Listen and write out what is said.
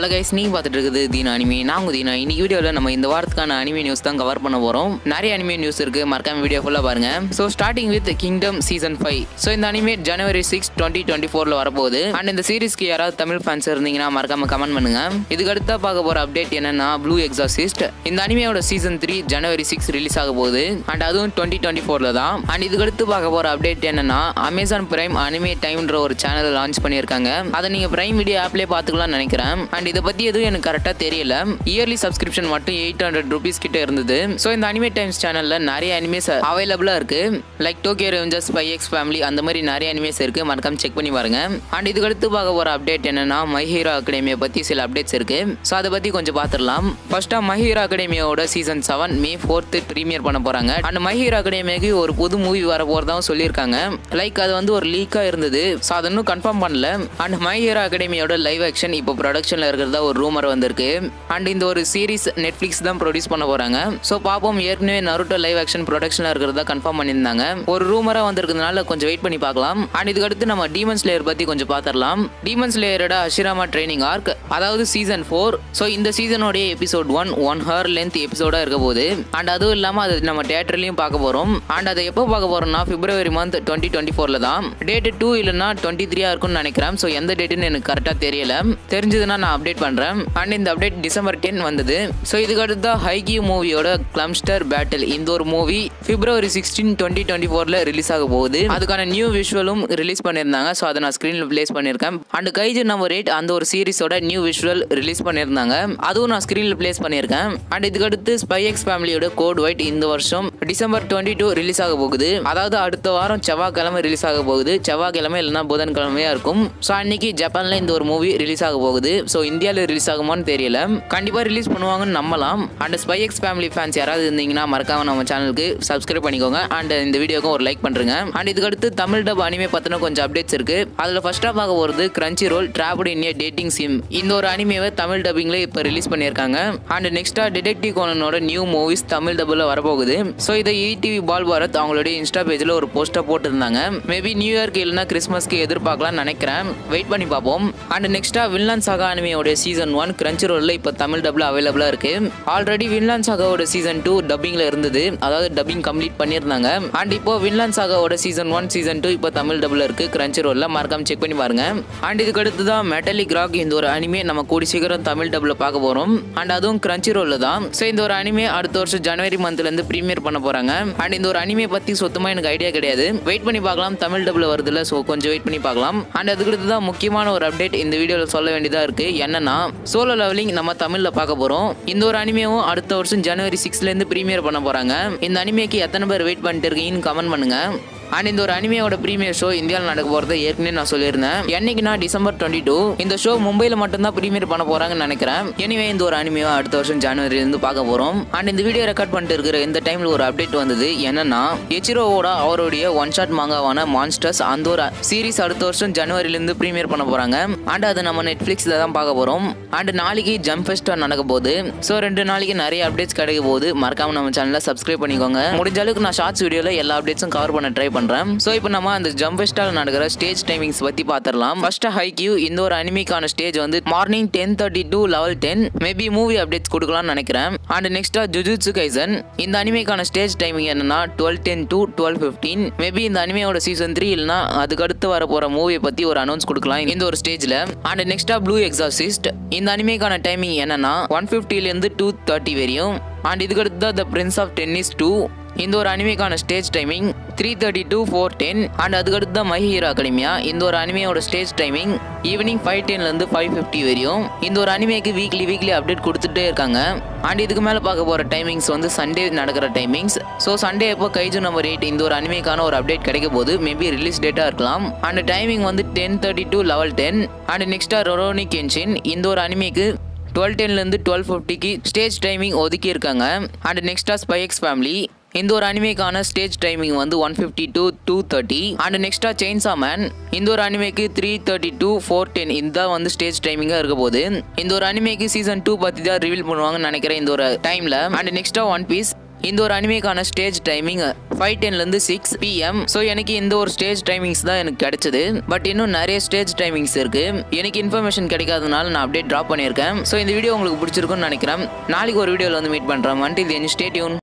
hello guys நீங்க பார்த்துட்டு இருக்குது தீனா அனிமி நான் உங்க தீனா இன்னைக்கு வீடியோவில் நம்ம இந்த வாரத்துக்கான அனிமே நியூஸ் தான் கவர் பண்ண போறோம் நிறைய அனிமே நியூஸ் இருக்கு மறக்காம வீடியோ ஃபுல்லாக பாருங்க so starting with kingdom season five so இந்த anime January six twenty twenty ஃபோரில் வரப்போகுது அண்ட் இந்த சீரிஸ்க்கு யாராவது தமிழ் ஃபேன்ஸ் இருந்தீங்கன்னா மறக்காம கமெண்ட் பண்ணுங்க இதுக்கு அடுத்தா பார்க்க போற அப்டேட் என்னன்னா ப்ளூ எக்ஸாசிஸ்ட் இந்த அனிமையோட season three January six release ஆக போகுது அண்ட் அதுவும் டுவெண்ட்டி டுவெண்ட்டி ஃபோரில் தான் அண்ட் இதுக்கு அடுத்து பார்க்க போற அப்டேட் என்னன்னா அமேசான் பிரைம் அனிமே டைம்ன்ற ஒரு சேனல் லான்ச் பண்ணியிருக்காங்க அதை நீங்க பிரைம் வீடியோ ஆப்லேயே பார்த்துக்கலாம்னு நினைக்கிறேன் அண்ட் இதை பத்தி எதுவும் எனக்கு கரெக்டாக தெரியல இயர்லி சப்ஸ்கிரிப்ஷன் மட்டும் எயிட் ஹண்ட்ரட் ருபீஸ் கிட்ட இருந்தது ஸோ இந்த அனிமே டைம்ஸ் சேனல்ல நிறைய அனிமேஸ் அவைலபிளா இருக்கு like Tokyo revengers spy x family அந்த மாதிரி நிறைய அனிமேஸ் இருக்கு மறக்காம செக் பண்ணி பாருங்க அண்ட் இதுக்கு அடுத்து பார்க்க போற அப்டேட் என்னன்னா மை ஹீரோ அகாடமியை பத்தி சில அப்டேட்ஸ் இருக்கு ஸோ அதை பத்தி கொஞ்சம் பார்த்துடலாம் ஃபர்ஸ்டா மை ஹீரோ அகாடமியோட season seven May fourth premiere பண்ண போறாங்க அண்ட் மை ஹீரோ அகாடமிக்கு ஒரு புது மூவி வர போறதாவும் சொல்லியிருக்காங்க லைக் அது வந்து ஒரு லீக்கா இருந்தது ஸோ அதை இன்னும் கன்ஃபார்ம் பண்ணல அண்ட் மை ஹீரோ அகாடமியோட லைவ் ஆக்ஷன் இப்போ ப்ரொடக்ஷன்ல இருக்கிறதா ஒரு ரூமர் வந்திருக்கு அண்ட் இந்த ஒரு சீரிஸ் நெட்ஃபிளிக்ஸ் தான் ப்ரொடியூஸ் பண்ண போறாங்க ஸோ பாப்போம் ஏற்கனவே நருட்டோ லைவ் ஆக்ஷன் ப்ரொடக்ஷன்ல இருக்கிறதா கன்ஃபார்ம் பண்ணியிருந்தாங்க ஒரு ரூமரா வந்திருக்கிறதுனால கொஞ்சம் வெயிட் பண்ணி பார்க்கலாம் அண்ட் இதுக்கு அடுத்து நம்ம டீமன்ஸ் லேயர் பத்தி கொஞ்சம் பார்த்துடலாம் டீமன்ஸ் லேயரோட அஷிராமா ட்ரைனிங் ஆர்க் அதாவது சீசன் ஃபோர் ஸோ இந்த சீசனோடைய episode one one hour length எபிசோடா இருக்க போகுது அண்ட் அதுவும் இல்லாம அது நம்ம தேட்டர்லயும் பார்க்க போறோம் அண்ட் அதை எப்போ பார்க்க போறோம்னா பிப்ரவரி மந்த் டுவெண்ட்டி டுவெண்ட்டி ஃபோர்ல தான் டேட் டூ இல்லைன்னா டுவெண்ட்டி த்ரீயா இருக்கும்னு நினைக்கிறேன் ஸோ எந்த டேட்டுன்னு எனக்கு கரெக்டாக தெரியல தெரிஞ்சதுன்னா நான் அப்டேட் பண்றேன் அண்ட் இந்த அப்டேட் டிசம்பர் டென் வந்தது ஸோ இதுக்கு அடுத்த ஹைகியூ மூவியோட கிளம்ஸ்டர் பேட்டில் இந்த ஒரு movie February sixteen twenty twenty ஃபோர்ல ரிலீஸ் ஆக போகுது அதுக்கான நியூ விஷுவலும் ரிலீஸ் பண்ணியிருந்தாங்க ஸோ அதை நான் ஸ்க்ரீனில் பிளேஸ் பண்ணியிருக்கேன் அண்ட் கைஜு நம்பர் எயிட் அந்த ஒரு சீரிஸோட நியூ விஷுவல் ரிலீஸ் பண்ணியிருந்தாங்க அதுவும் நான் ஸ்க்ரீனில் பிளேஸ் பண்ணியிருக்கேன் அண்ட் இதுக்கு அடுத்து ஸ்பை எக்ஸ் ஃபேமிலியோட கோட் ஒயிட் இந்த வருஷம் டிசம்பர் டுவெண்ட்டி டூ ரிலீஸ் ஆக போகுது அதாவது அடுத்த வாரம் செவ்வாய்க்கிழமை ரிலீஸ் ஆக போகுது செவ்வாய்க்கிழமை இல்லைன்னா புதன்கிழமையா இருக்கும் ஸோ அன்னைக்கு ஜப்பான்ல இந்த ஒரு மூவி ரிலீஸ் ஆக போகுது ஸோ இந்தியாவில் ரிலீஸ் ஆகுமான்னு தெரியல கண்டிப்பாக ரிலீஸ் பண்ணுவாங்கன்னு நம்பலாம் and spy x family fans யாராவது இருந்தீங்கன்னா மறக்காம நம்ம சேனலுக்கு சப்ஸ்கிரைப் பண்ணிக்கோங்க அண்ட் இந்த வீடியோக்கும் ஒரு லைக் பண்ணுங்க அண்ட் இதுக்கு அடுத்து தமிழ் டப் அனிமே பற்றின கொஞ்சம் அப்டேட்ஸ் இருக்கு அதில் ஃபர்ஸ்ட்டாக பார்க்க போகிறது Crunchyroll dropped India dating sim இந்த ஒரு அனிமேவை தமிழ் டப்பிங்ல இப்போ ரிலீஸ் பண்ணியிருக்காங்க அண்ட் நெக்ஸ்ட்டாக டிடெக்டிவ் கோனனோட நியூ மூவிஸ் தமிழ் டப்பில் வரப்போகுது ஸோ இதை இடிவி பால் பாரத் அவங்களுடைய இன்ஸ்டா பேஜில் ஒரு போஸ்டர் போட்டிருந்தாங்க மேபி நியூ இயர்க்கு இல்லைன்னா கிறிஸ்மஸ்க்கு எதிர்பார்க்கலாம்னு நினைக்கிறேன் வெயிட் பண்ணி பார்ப்போம் அண்ட் நெக்ஸ்ட்டாக வில்லன் சகா அனிமையோட சீசன் ஒன் கிரன்ச்சி ரோலில் இப்போ தமிழ் டப்பில் அவைலபிளாக இருக்கு ஆல்ரெடி வின்லான் சாகாவோட சீசன் டூ டப்பிங்கில் இருந்தது அதாவது டப்பிங் கம்ப்ளீட் பண்ணியிருந்தாங்க அண்ட் இப்போ வின்லான் சாகாவோட சீசன் ஒன் சீசன் டூ இப்போ தமிழ் டப்பில் இருக்கு கிரன்ச்சி ரோலில் மறக்காம செக் பண்ணி பாருங்க அண்ட் இதுக்கு அடுத்து தான் மெட்டலிக் ராக் இந்த ஒரு அனிமே நம்ம கூடி சீக்கிரம் தமிழ் டப்பில் பார்க்க போகிறோம் அண்ட் அதுவும் கிரன்ச்சி ரோலில் தான் ஸோ இந்த ஒரு அனிமே அடுத்த வருஷம் ஜனவரி மந்த்லேருந்து ப்ரீமியர் பண்ண போகிறாங்க அண்ட் இந்த ஒரு அனிமே பற்றி சுத்தமாக எனக்கு ஐடியா கிடையாது வெயிட் பண்ணி பார்க்கலாம் தமிழ் டப்பில் வருதுல்ல ஸோ கொஞ்சம் வெயிட் பண்ணி பார்க்கலாம் அண்ட் அதுக்கு அடுத்து தான் முக்கியமான ஒரு அப்டேட் இந்த வீடியோவில் சொல்ல வேண்டியதாக இருக்கு என்னன்னா சோலோ லெவலிங் நம்ம தமிழில் பார்க்க போகிறோம் இந்த ஒரு அனிமேவும் அடுத்த வருஷம் ஜனவரி சிக்ஸ்லேருந்து ப்ரீமியர் பண்ண போகிறாங்க இந்த அனிமேக்கு எத்தனை பேர் வெயிட் பண்ணிட்டு இருக்கீங்கன்னு கமெண்ட் பண்ணுங்க அண்ட் இந்த ஒரு அனிமையோட ப்ரீமியர் ஷோ இந்தியாவில் நடக்க போகிறத ஏற்கனவே நான் சொல்லியிருந்தேன் என்னைக்குனா டிசம்பர் டுவெண்ட்டி டூ இந்த ஷோ மும்பையில் மட்டும்தான் ப்ரீமியர் பண்ண போகிறாங்கன்னு நினைக்கிறேன் எனிவே இந்த ஒரு அனிமையை அடுத்த வருஷம் ஜனவரிலேருந்து பார்க்க போகிறோம் அண்ட் இந்த வீடியோ ரெக்கார்ட் பண்ணிட்டு இருக்கிற இந்த டைமில் ஒரு அப்டேட் வந்தது என்னன்னா எச்சிரோவோட அவருடைய ஒன் ஷாட் மாங்காவான மான்ஸ்டர்ஸ் அந்த ஒரு சீரிஸ் அடுத்த வருஷம் ஜனவரிலேருந்து ப்ரீமியர் பண்ண போகிறாங்க அண்ட் அதை நம்ம நெட்ஃப்ளிக்ஸில் தான் பார்க்க போகிறோம் அண்ட் நாளைக்கு ஜம்ப் ஃபெஸ்ட்டாக நடக்க போகுது ஸோ ரெண்டு நாளைக்கு நிறைய அப்டேட்ஸ் கிடைக்க போகுது மறக்காம நம்ம சேனலை சப்ஸ்கிரைப் பண்ணிக்கோங்க முடிஞ்ச அளவுக்கு நான் ஷார்ட்ஸ் வீடியோவில் எல்லா அப்டேட்ஸும் கவர் பண்ண ட்ரை பண்ணுறேன் ஸோ இப்போ நம்ம அந்த ஜம்ப் ஃபெஸ்ட்டால் நடக்கிற ஸ்டேஜ் டைமிங்ஸ் பற்றி பார்த்துடலாம் ஃபர்ஸ்ட் ஹை கியூ இந்த ஒரு அனிமிக்கான ஸ்டேஜ் வந்து morning ten thirty to eleven ten maybe movie updates கொடுக்கலாம்னு நினைக்கிறேன் அண்ட் நெக்ஸ்ட்டாக ஜுஜுட்சு கைசன் இந்த அனிமேக்கான ஸ்டேஜ் டைமிங் என்னன்னா twelve ten to twelve fifteen maybe இந்த அனிமையோட சீசன் த்ரீ இல்லைனா அதுக்கு அடுத்து வர போகிற மூவியை பற்றி ஒரு அனௌன்ஸ் கொடுக்கலாம் இந்த ஒரு ஸ்டேஜில் அண்ட் நெக்ஸ்ட்டாக ப்ளூ எக்ஸாசிஸ்ட் இந்த அனிமேக்கான டைமிங் என்னன்னா ஒன் ஃபிஃப்டிலேருந்து டூ தேர்ட்டி வரையும் அண்ட் இதுக்கு அடுத்து தான் the prince of tennis two இந்த ஒரு அனிமேக்கான stage timing three thirty to four ten and அதுக்கடுத்து தான் மை ஹீரோ அகாடமியா இந்த ஒரு அனிமையோட ஸ்டேஜ் டைமிங் ஈவினிங் ஃபைவ் டென்லேருந்து ஃபைவ் ஃபிஃப்டி வரையும் இந்த ஒரு அனிமேக்கு வீக்லி வீக்லி அப்டேட் கொடுத்துட்டே இருக்காங்க அண்ட் இதுக்கு மேலே பார்க்க போகிற டைமிங்ஸ் வந்து சண்டே நடக்கிற டைமிங்ஸ் ஸோ சண்டே எப்போ கைஜு நம்பர் எயிட் இந்த ஒரு அனிமேக்கான ஒரு அப்டேட் கிடைக்க போது மேபி ரிலீஸ் டேட்டாக இருக்கலாம் அண்ட் டைமிங் வந்து ten thirty to eleven ten and நெக்ஸ்ட்டாக ரொரோனி கென்ஷின் இந்த ஒரு அனிமேக்கு டுவெல் டென்லேருந்து டுவெல் ஃபிஃப்டிக்கு ஸ்டேஜ் டைமிங் ஒதுக்கி இருக்காங்க அண்ட் நெக்ஸ்ட்டாக ஸ்பைஎக்ஸ் ஃபேமிலி இந்த ஒரு அனிமேக்கான ஸ்டேஜ் டைமிங் வந்து one fifty to two thirty and நெக்ஸ்ட்டாக செயின்ஸா மேன் இந்த ஒரு அனிமேக்கு three thirty to four ten இந்த வந்து ஸ்டேஜ் டைமிங்காக இருக்க போது இந்த ஒரு அனிமேக்கு சீசன் டூ பற்றி தான் ரிவீல் பண்ணுவாங்கன்னு நினைக்கிறேன் இந்த ஒரு டைமில் அண்ட் நெக்ஸ்ட்டாக ஒன் பீஸ் இந்த ஒரு அனிமேக்கான ஸ்டேஜ் டைமிங் ஃபைவ் டென்லேருந்து சிக்ஸ் பிஎம் ஸோ எனக்கு இந்த ஒரு ஸ்டேஜ் டைமிங்ஸ் தான் எனக்கு கிடைச்சது பட் இன்னும் நிறைய ஸ்டேஜ் டைமிங்ஸ் இருக்கு எனக்கு இன்ஃபர்மேஷன் கிடைக்காதனால நான் அப்படியே ட்ராப் பண்ணியிருக்கேன் ஸோ இந்த வீடியோ உங்களுக்கு பிடிச்சிருக்கும்னு நினைக்கிறேன் நாளைக்கு ஒரு வீடியோவில் வந்து மீட் பண்ணுறேன் until then stay tuned